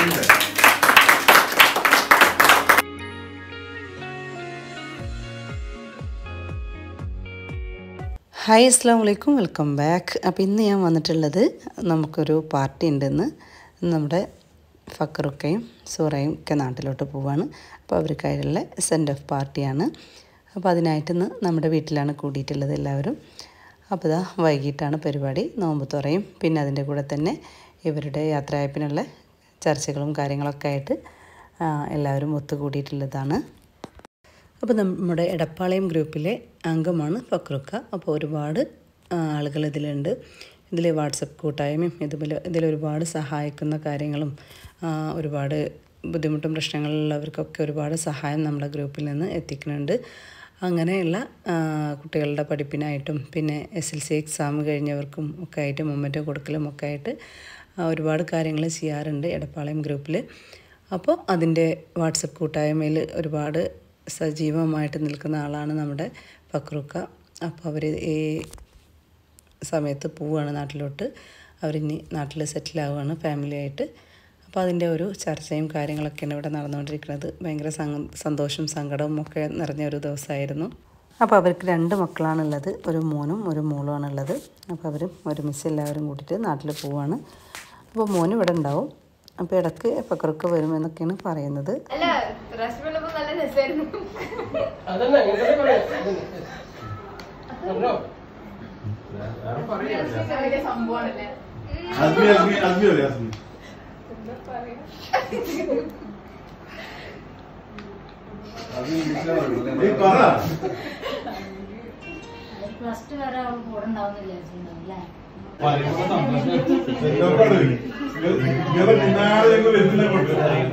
Hi അസ്സാം വലൈക്കും welcome back അപ്പോൾ ഇന്ന് ഞാൻ വന്നിട്ടുള്ളത് നമുക്കൊരു പാർട്ടി ഉണ്ടെന്ന് നമ്മുടെ ഫക്കറുക്കയും സൂറയും ഒക്കെ നാട്ടിലോട്ട് പോവാണ് അപ്പോൾ അവർക്കായിട്ടുള്ള സെൻഡ് ഓഫ് പാർട്ടിയാണ് അപ്പോൾ അതിനായിട്ട് ഇന്ന് നമ്മുടെ വീട്ടിലാണ് കൂടിയിട്ടുള്ളത് എല്ലാവരും അപ്പോൾ ഇതാ വൈകിട്ടാണ് പരിപാടി നോമ്പ് തുറയും പിന്നെ അതിൻ്റെ കൂടെ തന്നെ ഇവരുടെ യാത്രയപ്പിനുള്ള ചർച്ചകളും കാര്യങ്ങളൊക്കെ ആയിട്ട് ആ, എല്ലാവരും ഒത്തുകൂടിയിട്ടുള്ളതാണ് അപ്പോൾ നമ്മുടെ എടപ്പാളയം ഗ്രൂപ്പിലെ അംഗമാണ് ഫക്രുക്ക അപ്പോൾ ഒരുപാട് ആ, ആളുകൾ ഇതിലുണ്ട് ഇതിൽ വാട്സപ്പ് കൂട്ടായ്മയും ഇതുപോലെ ഇതിലൊരുപാട് സഹായിക്കുന്ന കാര്യങ്ങളും ആ, ഒരുപാട് ബുദ്ധിമുട്ടും പ്രശ്നങ്ങളുള്ളവർക്കൊക്കെ ഒരുപാട് സഹായം നമ്മുടെ ഗ്രൂപ്പിൽ നിന്ന് എത്തിക്കുന്നുണ്ട് അങ്ങനെയുള്ള ആ, കുട്ടികളുടെ പഠിപ്പിനായിട്ടും പിന്നെ എസ് എൽ സി എക്സാം കഴിഞ്ഞവർക്കും ഒക്കെ ആയിട്ട് മൊമെൻറ്റോ കൊടുക്കലും ഒക്കെ ആയിട്ട് ആ, ഒരുപാട് കാര്യങ്ങൾ ചെയ്യാറുണ്ട് എടപ്പാളയം ഗ്രൂപ്പിൽ അപ്പോൾ അതിൻ്റെ വാട്സപ്പ് കൂട്ടായ്മയിൽ ഒരുപാട് സജീവമായിട്ട് നിൽക്കുന്ന ആളാണ് നമ്മുടെ ഫക്രുക്ക അപ്പോൾ അവർ ഈ സമയത്ത് പോവുകയാണ് നാട്ടിലോട്ട് അവരിനി നാട്ടിൽ സെറ്റിലാവുകയാണ് ഫാമിലിയായിട്ട് അപ്പോൾ അതിൻ്റെ ഒരു ചർച്ചയും കാര്യങ്ങളൊക്കെയാണ് ഇവിടെ നടന്നുകൊണ്ടിരിക്കുന്നത് ഭയങ്കര സങ്ക- സന്തോഷവും സങ്കടവും ഒക്കെ നിറഞ്ഞ ഒരു ദിവസമായിരുന്നു അപ്പോൾ അവർക്ക് രണ്ട് മക്കളാണുള്ളത് ഒരു മോനും ഒരു മോളുമാണുള്ളത് അപ്പോൾ അവർ ഒരുമിച്ച് എല്ലാവരും കൂട്ടിയിട്ട് നാട്ടിൽ പോവുകയാണ് അപ്പോൾ മോനും ഇവിടെ ഉണ്ടാവും അപ്പോൾ ഇടയ്ക്ക് ഫക്രുക്ക വരുമെന്നൊക്കെയാണ് പറയുന്നത് അല്ല പ്രാവശ്യം വന്നപ്പോ നല്ല രസമായിരുന്നു അതന്നെ അങ്ങനെ തന്നെ പറയാം കണ്ടോ? വലിയ സംഭവമാണല്ലേ അസ്മി അസ്മി അസ്മി അല്ലേ അസ്മി നീ പറ പ്ലസ് ടു വരെ അവൾ കൂടെ ഉണ്ടാവുന്നില്ല വിചാരിച്ചിട്ടുണ്ടാവും എന്നോട് ഇങ്ങനെ പിന്നാലെ ഞങ്ങൾ വരുന്നില്ല കൊണ്ട്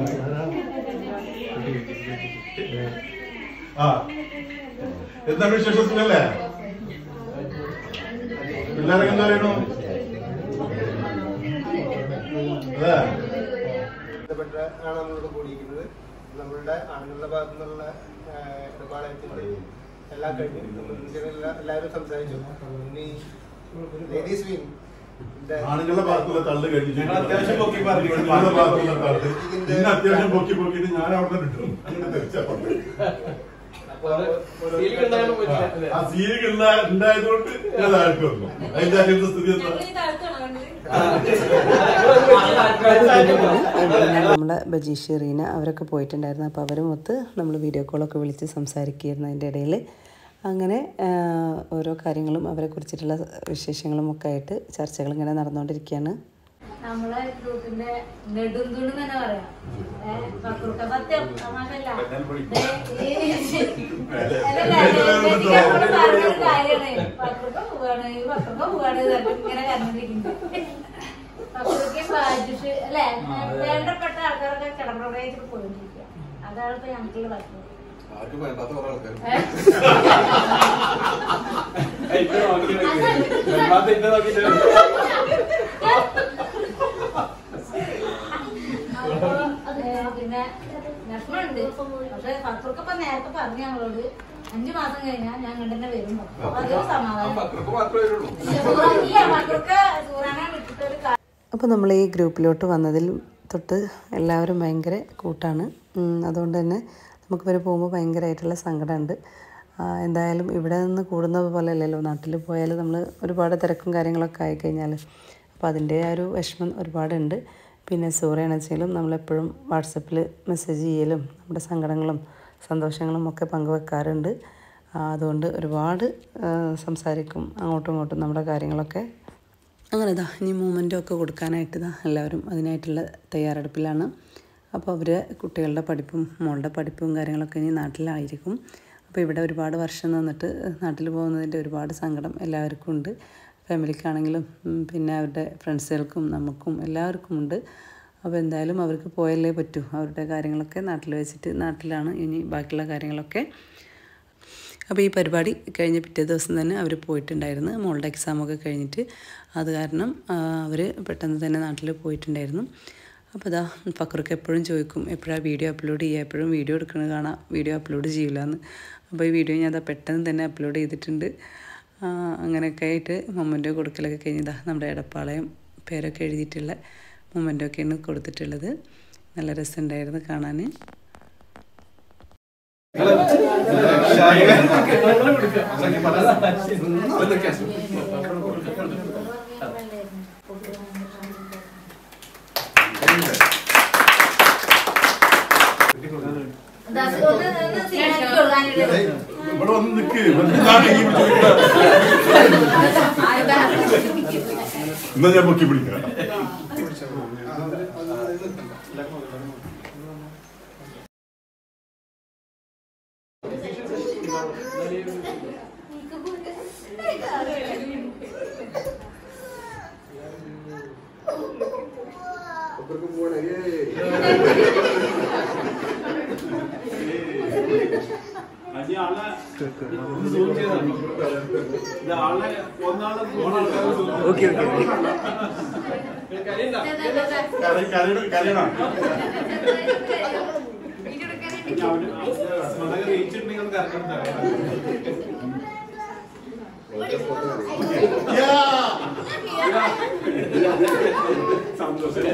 ആ എന്താണ് വിശേഷം സുഖല്ലേ പിള്ളേരൊക്കെ എന്താ പറയണു അതെ ബന്ധപ്പെട്ട ആണ് നമ്മളോട് കൂടിയിരിക്കുന്നത് നമ്മളുടെ ആണുങ്ങളുടെ ഭാഗത്തു നിന്നുള്ള ഇടപാടത്തിന്റെ എല്ലാം കഴിഞ്ഞു നമ്മൾ എല്ലാ- എല്ലാവരും സംസാരിച്ചു ഇനി ലേഡീസ് വിങ് ആണുങ്ങളുടെ ഭാഗത്തുള്ള തള്ളു കഴിഞ്ഞു ഞങ്ങൾ അത്യാവശ്യം പൊക്കി പറഞ്ഞു. പെണ്ണുങ്ങളുടെ ഭാഗത്തുള്ള തള്ളു ഇന്ന് അത്യാവശ്യം പൊക്കി പൊക്കിയിട്ട് ഞാൻ അവിടെ കിട്ടും അങ്ങനെ തിരിച്ചാ അത് സീലിംഗ് ഉണ്ടായാലും പറ്റില്ല, അല്ലേ? ആ സീരിയൽ ഉണ്ടായതുകൊണ്ട് ഞാൻ താഴ്ത്തു വന്നു അതിന്റെ അങ്ങനത്തെ സ്ഥിതി എന്താ നമ്മുടെ ബജീഷ് റീന അവരൊക്കെ പോയിട്ടുണ്ടായിരുന്നു അപ്പോൾ അവരും ഒത്ത് നമ്മൾ വീഡിയോ കോളൊക്കെ വിളിച്ച് സംസാരിക്കുകയായിരുന്നു അതിൻ്റെ ഇടയിൽ അങ്ങനെ ആ, ഓരോ കാര്യങ്ങളും അവരെ കുറിച്ചിട്ടുള്ള വിശേഷങ്ങളും ഒക്കെ ആയിട്ട് ചർച്ചകൾ ഇങ്ങനെ നടന്നുകൊണ്ടിരിക്കുകയാണ് നമ്മളെ ഗ്രൂപ്പിന്റെ നെടുന്തുണി തന്നെ പറയാം ഏഹ് പക്രുക്ക സത്യം തമാശല്ല ദേ, ഈ- അല്ലല്ല, എനിക്ക് നമ്മള് പറഞ്ഞൊരു കാര്യമാണ് പക്രുക്ക പോവാണ് ഈ പക്രുക്ക പോവാണ് എന്നിട്ട് ഇങ്ങനെ കരഞ്ഞിരിക്കുന്നത് പക്രുക്കയും ബാജുഷ് അല്ലെ വേണ്ടപ്പെട്ട ആൾക്കാരൊക്കെ കിടപ്രവേശിച്ച് പോയിരിക്കുക അതാണ് ഇപ്പൊ ഞങ്ങൾക്കുള്ള പക്രുക്ക ആർക്കും വേണ്ടാത്ത കുറെ ആൾക്കാർ ഇപ്പൊ നോക്കിയിട്ട് രണ്ടാമത്തെ ഇപ്പൊ നോക്കിയിട്ട് അപ്പൊ അത് പിന്നെ വിഷമമുണ്ട് പക്ഷെ പക്രുക്ക നേരത്തെ പറഞ്ഞു ഞങ്ങളോട് അഞ്ചു മാസം കഴിഞ്ഞാൽ ഞാൻ ഇങ്ങോട്ട് തന്നെ വരും അപ്പൊ അതൊരു സമാധാനം മക്കൾക്ക് മാത്രമേ വരുള്ളൂ ഇല്ല പക്രുക്ക സൂറാനെ വിട്ടിട്ടൊരു കാര്യം അപ്പോൾ നമ്മൾ ഈ ഗ്രൂപ്പിലോട്ട് വന്നതിൽ തൊട്ട് എല്ലാവരും ഭയങ്കര കൂട്ടാണ് ഉം, അതുകൊണ്ട് തന്നെ നമുക്ക് വരെ പോകുമ്പോൾ ഭയങ്കരമായിട്ടുള്ള സങ്കടമുണ്ട് ആ, എന്തായാലും ഇവിടെ നിന്ന് കൂടുന്നത് പോലെ അല്ലല്ലോ നാട്ടിൽ പോയാൽ നമ്മൾ ഒരുപാട് തിരക്കും കാര്യങ്ങളൊക്കെ ആയിക്കഴിഞ്ഞാൽ അപ്പോൾ അതിൻ്റെ ആ ഒരു വിഷമം ഒരുപാടുണ്ട് പിന്നെ സൂര്യയാണെന്ന് വെച്ചാലും നമ്മളെപ്പോഴും വാട്സപ്പിൽ മെസ്സേജ് ചെയ്യലും നമ്മുടെ സങ്കടങ്ങളും സന്തോഷങ്ങളും ഒക്കെ പങ്കുവെക്കാറുണ്ട് ആ, അതുകൊണ്ട് ഒരുപാട് ആ, സംസാരിക്കും അങ്ങോട്ടും ഇങ്ങോട്ടും നമ്മുടെ കാര്യങ്ങളൊക്കെ അങ്ങനെ ഇതാ ഇനി മൂമെൻ്റ് ഒക്കെ കൊടുക്കാനായിട്ട് ഇതാ എല്ലാവരും അതിനായിട്ടുള്ള തയ്യാറെടുപ്പിലാണ് അപ്പോൾ അവർ കുട്ടികളുടെ പഠിപ്പും മോളുടെ പഠിപ്പും കാര്യങ്ങളൊക്കെ ഇനി നാട്ടിലായിരിക്കും അപ്പോൾ ഇവിടെ ഒരുപാട് വർഷം നിന്നിട്ട് നാട്ടിൽ പോകുന്നതിൻ്റെ ഒരുപാട് സങ്കടം എല്ലാവർക്കും ഉണ്ട് ഫാമിലിക്കാണെങ്കിലും ഉം, പിന്നെ അവരുടെ ഫ്രണ്ട്സുകൾക്കും നമുക്കും എല്ലാവർക്കും ഉണ്ട് അപ്പോൾ എന്തായാലും അവർക്ക് പോയല്ലേ പറ്റൂ അവരുടെ കാര്യങ്ങളൊക്കെ നാട്ടിൽ വെച്ചിട്ട് നാട്ടിലാണ് ഇനി ബാക്കിയുള്ള കാര്യങ്ങളൊക്കെ അപ്പോൾ ഈ പരിപാടി കഴിഞ്ഞ പിറ്റേ ദിവസം തന്നെ അവർ പോയിട്ടുണ്ടായിരുന്നു മോളുടെ എക്സാമൊക്കെ കഴിഞ്ഞിട്ട് അത് കാരണം അവർ പെട്ടെന്ന് തന്നെ നാട്ടിൽ പോയിട്ടുണ്ടായിരുന്നു അപ്പോൾ ഇതാ ഫക്രുക്ക് എപ്പോഴും ചോദിക്കും എപ്പോഴാണ് വീഡിയോ അപ്ലോഡ് ചെയ്യുക എപ്പോഴും വീഡിയോ എടുക്കുന്നത് കാണാം വീഡിയോ അപ്ലോഡ് ചെയ്യില്ല എന്ന് അപ്പോൾ ഈ വീഡിയോ ഞാൻ അതാ പെട്ടെന്ന് തന്നെ അപ്ലോഡ് ചെയ്തിട്ടുണ്ട് ആ, അങ്ങനെയൊക്കെ ആയിട്ട് മൊമെൻ്റോ കൊടുക്കലൊക്കെ കഴിഞ്ഞതാ നമ്മുടെ എടപ്പാളയം പേരൊക്കെ എഴുതിയിട്ടുള്ള മൊമെൻ്റോ ഒക്കെയാണ് കൊടുത്തിട്ടുള്ളത് നല്ല രസമുണ്ടായിരുന്നു കാണാൻ ദാസ് ഒന്ന് ഒന്ന് ശരിയാക്കി കൊടുക്കാനില്ല. ഇവിടെ വന്ന് നിൽക്ക് ഇതാണ് ഈ ചോദിക്കുന്നത് എന്നാ ഞാൻ പൊക്കി പിടിക്കാം അജി ആളെ zoom ചെയ്താ മതി. ഇത് ആളെ ഒന്നാളെ മൂന്ന് ആൾക്കാരെ zoom ചെയ്താ മതി. കര- കരയണം കരയണം ഇനി അവന് സ്വന്തം reach ഉണ്ടെങ്കിൽ ഒന്ന് കറക്കണം തരാം. സന്തോഷം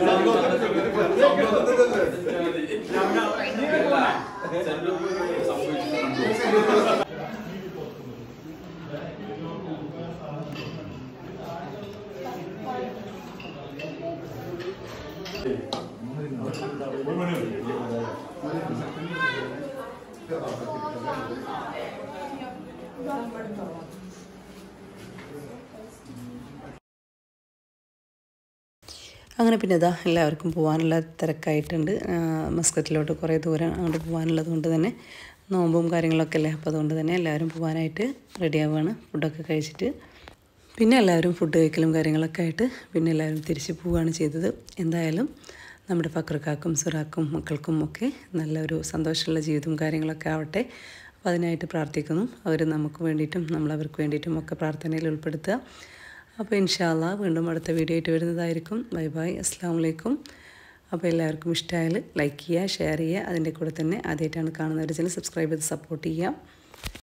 അങ്ങനെ പിന്നെ ഇതാ എല്ലാവർക്കും പോകാനുള്ള തിരക്കായിട്ടുണ്ട് ആ, മസ്കറ്റിലോട്ട് കുറേ ദൂരം അങ്ങോട്ട് പോകാനുള്ളത് കൊണ്ട് തന്നെ നോമ്പും കാര്യങ്ങളൊക്കെ അല്ലേ അപ്പോൾ അതുകൊണ്ട് തന്നെ എല്ലാവരും പോകാനായിട്ട് റെഡി ആവുകയാണ് ഫുഡൊക്കെ കഴിച്ചിട്ട് പിന്നെ എല്ലാവരും ഫുഡ് കഴിക്കലും കാര്യങ്ങളൊക്കെ ആയിട്ട് പിന്നെ എല്ലാവരും തിരിച്ച് പോവുകയാണ് ചെയ്തത് എന്തായാലും നമ്മുടെ ഫക്രക്കാക്കും സുറാക്കും മക്കൾക്കും ഒക്കെ നല്ലൊരു സന്തോഷമുള്ള ജീവിതവും കാര്യങ്ങളൊക്കെ ആവട്ടെ അപ്പോൾ അതിനായിട്ട് പ്രാർത്ഥിക്കുന്നു അവർ നമുക്ക് വേണ്ടിയിട്ടും നമ്മൾ അവർക്ക് വേണ്ടിയിട്ടും ഒക്കെ പ്രാർത്ഥനയിൽ ഉൾപ്പെടുത്തുക അപ്പോൾ ഇൻഷാല്ല വീണ്ടും അടുത്ത വീഡിയോ ആയിട്ട് വരുന്നതായിരിക്കും ബൈ ബൈ അസ്സാം വലൈക്കും അപ്പോൾ എല്ലാവർക്കും ഇഷ്ടമായാൽ ലൈക്ക് ചെയ്യുക ഷെയർ ചെയ്യുക അതിൻ്റെ കൂടെ തന്നെ ആദ്യമായിട്ടാണ് കാണുന്നവർ ചില സബ്സ്ക്രൈബ് ചെയ്ത് സപ്പോർട്ട് ചെയ്യുക